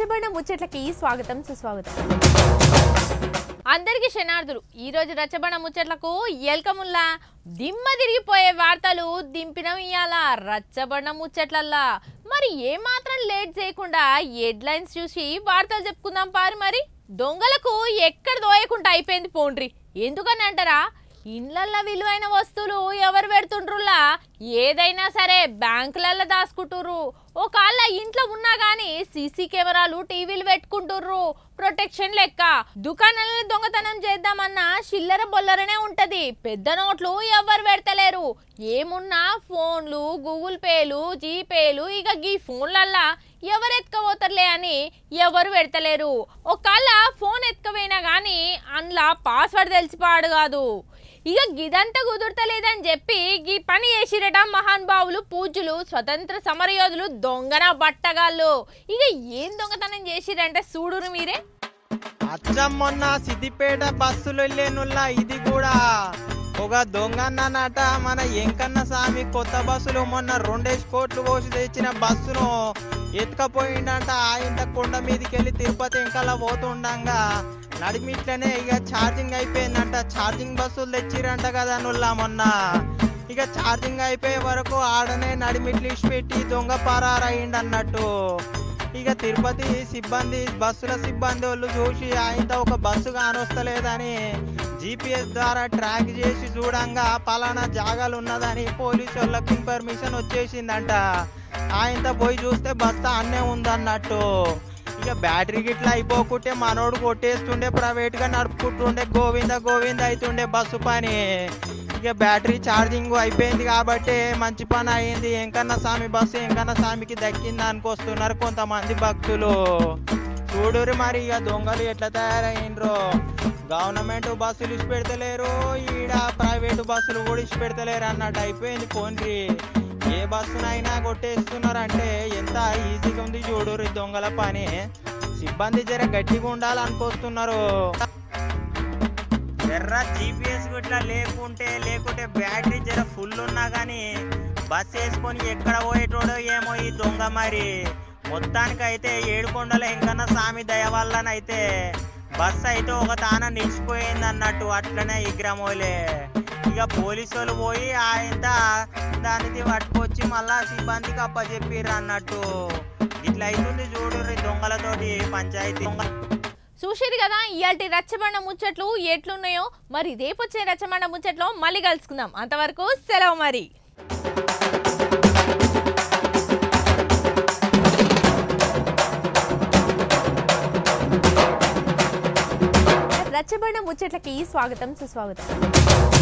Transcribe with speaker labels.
Speaker 1: రచ్చబండ ముచ్చట్లకి స్వాగతం సుస్వాగతం అందరికీ శనార్థులు ఈ రోజు రచ్చబండ ముచ్చట్లకు ఎల్కముల్లా దిమ్మ తిరిగిపోయే వార్తలు దింపినం ఇయాల రచ్చబండ ముచ్చట్లల్లా మరి ఏమాత్రం లేట్ చేయకుండా హెడ్లైన్స్ చూసి వార్తలు చెప్పుకుందాం పారి మరి దొంగలకు ఎక్కడ దోయకుండా అయిపోయింది పోండ్రి ఎందుకని అంటారా ఇండ్లల్లో విలువైన వస్తువులు ఎవరు పెడుతుండ్రులా ఏదైనా సరే బ్యాంకులల్లో దాచుకుంటుర్రు ఒకళ్ళ ఇంట్లో ఉన్నా కానీ సీసీ కెమెరాలు టీవీలు పెట్టుకుంటుర్రు ప్రొటెక్షన్ లెక్క దుకాణాలలో దొంగతనం చేద్దామన్నా చిల్లర బొల్లరనే ఉంటది పెద్ద నోట్లు ఎవరు పెడతలేరు ఏమున్నా ఫోన్లు గూగుల్ పేలు జీపేలు ఇక గీ ఫోన్లల్లా ఎవరు ఎత్తుకపోతారులే అని ఎవరు పెడతలేరు ఒకళ్ళ ఫోన్ ఎత్తుకపోయినా కానీ అందులో పాస్వర్డ్ తెలిసిపాడు కాదు ఇక గిదంతా కుదురతలేదని చెప్పి గీ పని చేసిరట మహానుభావులు పూజలు స్వతంత్ర సమరయోధులు దొంగన బట్టగాళ్ళు ఇక ఏం దొంగతనం చేసిరంటే చూడురు మీరే
Speaker 2: అచ్చం మొన్న సిద్దిపేట బస్సులు వెళ్ళేనుల్లా ఇది కూడా ఒక దొంగన్ననట మన ఎంకన్న స్వామి కొత్త బస్సులు మొన్న రెండేసి కోట్లు పోసి తెచ్చిన బస్సును ఎత్తుకపోయిండంట ఆయన కొండ మీదకి వెళ్ళి తిరుపతి ఎంకలా పోతుండగా నడిమిట్లనే ఇక ఛార్జింగ్ అయిపోయిందంట ఛార్జింగ్ బస్సులు తెచ్చిరంట కదా నుల్లా మొన్న ఇక ఛార్జింగ్ అయిపోయే వరకు ఆడనే నడిమిట్లు ఇచ్చి పెట్టి దొంగ పరారయ్యిండు అన్నట్టు ఇక తిరుపతి సిబ్బంది బస్సుల సిబ్బంది వాళ్ళు చూసి ఆయనతో ఒక బస్సు కానొస్తలేదని జీపీఎస్ ద్వారా ట్రాక్ చేసి చూడంగా పలానా జాగాలు ఉన్నదని పోలీసు వాళ్ళకి ఇన్ఫర్మేషన్ వచ్చేసిందంట ఆయనతో పోయి చూస్తే బస్తా అన్నే ఉందన్నట్టు ఇక బ్యాటరీ గిట్లా అయిపోకుంటే మనోడు కొట్టేస్తుండే ప్రైవేట్ గా నడుపుకుంటుండే గోవింద గోవింద అవుతుండే బస్సు పని ఇక బ్యాటరీ ఛార్జింగ్ అయిపోయింది కాబట్టి మంచి పని అయింది ఎంకన్న స్వామి బస్సు ఎంకన్న స్వామికి దక్కింది అనుకొస్తున్నారు కొంతమంది భక్తులు చూడురు మరి ఇక దొంగలు ఎట్లా తయారైండ్రో గవర్నమెంట్ బస్సులు ఇచ్చి పెడతలేరు ఈడ ప్రైవేట్ బస్సులు కూడా ఇచ్చి పెడతలేరు అన్నట్టు అయిపోయింది పోన్రి ఏ బస్సునైనా కొట్టేస్తున్నారు అంటే ఎంత ఈజీగా ఉంది చూడురు ఈ దొంగల పని సిబ్బంది జర గట్టిగా ఉండాలనుకొస్తున్నారు ఎర్ర జీపీఎస్ ఇట్లా లేకుంటే లేకుంటే బ్యాటరీ జర ఫుల్ ఉన్నా కానీ బస్ వేసుకొని ఎక్కడ పోయేటోడో ఏమో ఈ దొంగ మరి మొత్తానికైతే ఏడుకొండల ఎంకన్న స్వామి దయ వల్లనైతే బస్ అయితే ఒక తాన నిలిచిపోయింది అన్నట్టు అట్లనే ఈ గ్రామోలే ఇక పోలీసు వాళ్ళు పోయి ఆయన దానికి పట్టుకొచ్చి మళ్ళా సిబ్బందికి అప్పచెప్పిర్రు అన్నట్టు ఇట్లా అవుతుంది చూడు దొంగలతోటి పంచాయతీ దొంగ
Speaker 1: చూసేది కదా ఇయాల్టి రచ్చబండ ముచ్చట్లు ఎట్లున్నాయో మరి రేపొచ్చే రచ్చబండ ముచ్చట్లో మళ్ళీ కలుసుకుందాం అంతవరకు సెలవు మరి రచ్చబండ ముచ్చట్లకి స్వాగతం సుస్వాగతం